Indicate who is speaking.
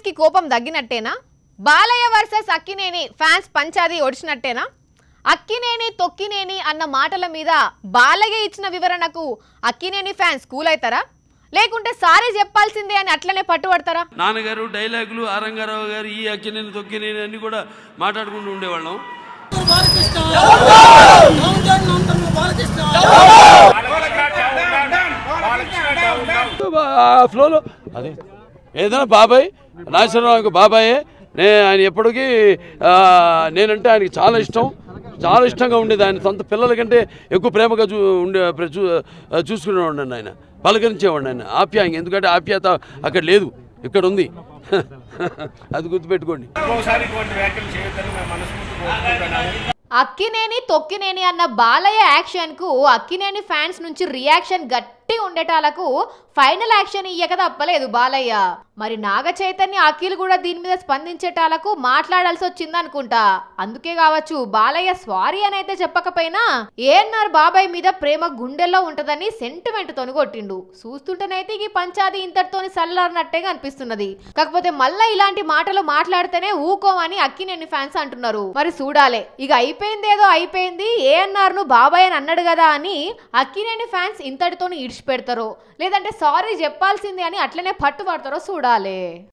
Speaker 1: కి కోపం తగ్గినట్టేనా బాలయ్య వర్సెస్ అక్కినేని ఫ్యాన్స్ పంచాది ఒడిచినట్టేనా అక్కినేని తొక్కినేని అన్న మాటల మీద బాలయ్య ఇచ్చిన వివరణకు అక్కినేని ఫ్యాన్స్ కూల్ అవుతారా లేకుంటే సారీ చెప్పాల్సిందే అని అట్లనే పట్టుబడతారా
Speaker 2: నాన్నగారు డైలాగులు ఆరంగారావు గారు ఈ అక్కినేని తొక్కినేని అన్ని కూడా మాట్లాడుకుంటూ ఉండేవాళ్ళం
Speaker 3: బాలకృష్ణ డౌన్ డౌన్ నందన్ బాలకృష్ణ
Speaker 2: ఆ ఫ్లోలో అదే ఏదైనా బాబాయ్ నాగేశ్వరరావుకి బాబాయే నే ఆయన ఎప్పటికీ ఆ, నేనంటే ఆయనకి చాలా ఇష్టం చాలా ఇష్టంగా ఉండేది ఆయన సొంత పిల్లల కంటే ఎక్కువ ప్రేమగా చూ ఉండే ప్ర- చూ చూసుకునేవాడిని ఆయన పలకరించేవాడిని ఆయన ఆప్యాయంగా ఎందుకంటే ఆప్యాయత అక్కడ లేదు ఇక్కడ ఉంది అది గుర్తుపెట్టుకోండి
Speaker 4: ఇంకోసారి ఇటువంటి వ్యాఖ్యలు చేయొద్దని మేము మనస్ఫూర్తి కోరుకుంటున్నాము
Speaker 1: అక్కినేని తొక్కినేని అన్న బాలయ్య యాక్షన్ కు అక్కినేని ఫ్యాన్స్ నుంచి రియాక్షన్ గట్టి ఉండేటాలకు ఫైనల్ యాక్షన్ ఇయ్యక తప్పలేదు బాలయ్య మరి నాగ చైతన్య అఖిల్ కూడా దీని మీద స్పందించేటాలకు మాట్లాడాల్సి వచ్చింది అనుకుంటా అందుకే కావచ్చు బాలయ్య సారీ అని అయితే చెప్పకపోయినా ఏఎన్ఆర్ బాబాయ్ మీద ప్రేమ గుండెల్లో ఉంటదని సెంటిమెంట్ తోని కొట్టిండు చూస్తుంటేనైతే ఈ పంచాది ఇంతటితోని సల్లారినట్టేగా అనిపిస్తున్నది కాకపోతే మళ్ళా ఇలాంటి మాటలు మాట్లాడితేనే ఊకోమని అక్కినేని ఫ్యాన్స్ అంటున్నారు మరి చూడాలే ఇక అయిపోయింది ఏదో అయిపోయింది ఏఎన్ఆర్ ను బాబాయ్ అని అన్నాడు కదా అని అక్కినేని ఫ్యాన్స్ ఇంతటితోని ఇడిచిపెడతారో లేదంటే సారీ చెప్పాల్సిందే అని అట్లనే పట్టుబడతారో చూడాలి